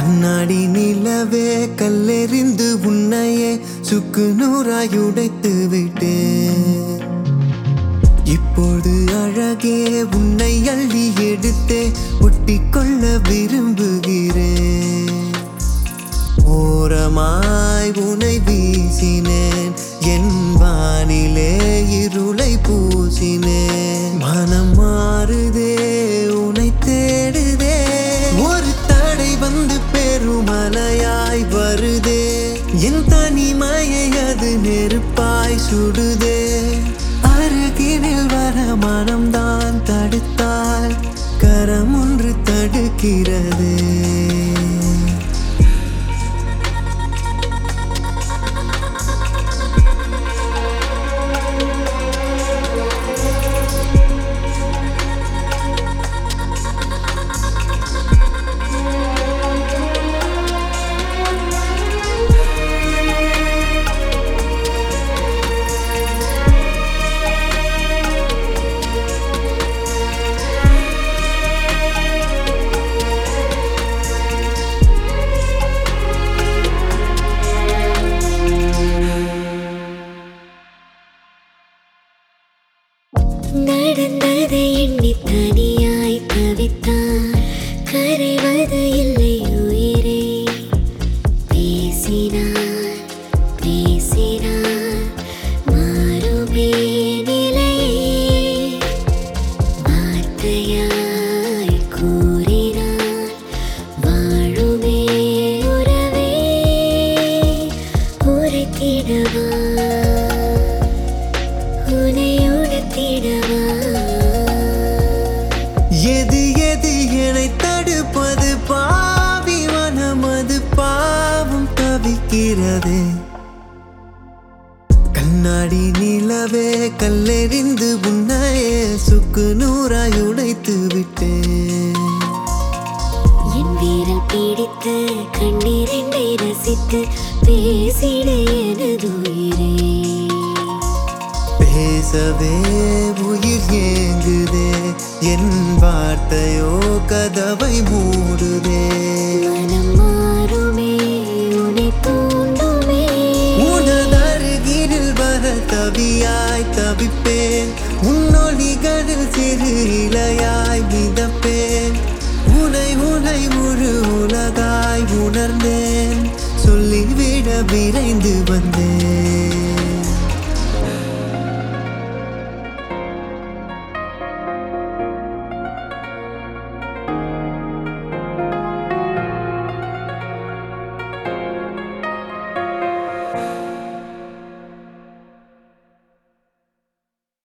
கண்ணாடி நிலவே கல்லெறிந்து உன்னையே சுக்கு நூறாய் உடைத்து விட்டேன் இப்போது அழகே உன்னை அள்ளி எடுத்தே ஒட்டிக்கொள்ள விரும்புகிறேன் ஓரமாய் உனை வீசினேன் என் வானிலே இருளை பூசினேன் மனம் மாறுதே உனை தேடுதே ஒரு தடை வந்து பெருமலையாய் வருதே என் தனிமையை அது நெருப்பாய் சுடுதே அருகினில் வர மனம்தான் தடுத்தால் கரம் ஒன்று தடுக்கிறதே நடந்ததை எண்ணி தனியாய் தவித்தான் கரைவது இல்லை உயிரே பேசினார் பேசினார் மாறுமே நிலையே வார்த்தையாய் கூறினார் வாழுமே உறவே உரைத்திடவா உனை உணர்த்திடவா எது எது என்னை தடுப்பது பாவி மனமது பாவம் தவிக்கிறதே கண்ணாடி நிலவே கல்லெறிந்து உன்னையே சுக்கு நூறாய் உடைத்து விட்டேன் என் வீரல் பிடித்து கண்ணீரெண்டை ரசித்து பேசிட எனது உயிரே பேசவே உயிர் ஏங்குதே என் வார்த்தையோ கதவை மூடுதே மனம் மாறுமே உன்னை தூண்டுமே உனதருகினில் வர தவியாய் தவிப்பேன் உன்னொலிகளில் சிறு இலையாய் மிதப்பேன் உனை உனை முழு உலகாய் உணர்ந்தேன் சொல்லிவிட விரைந்து வந்தேன்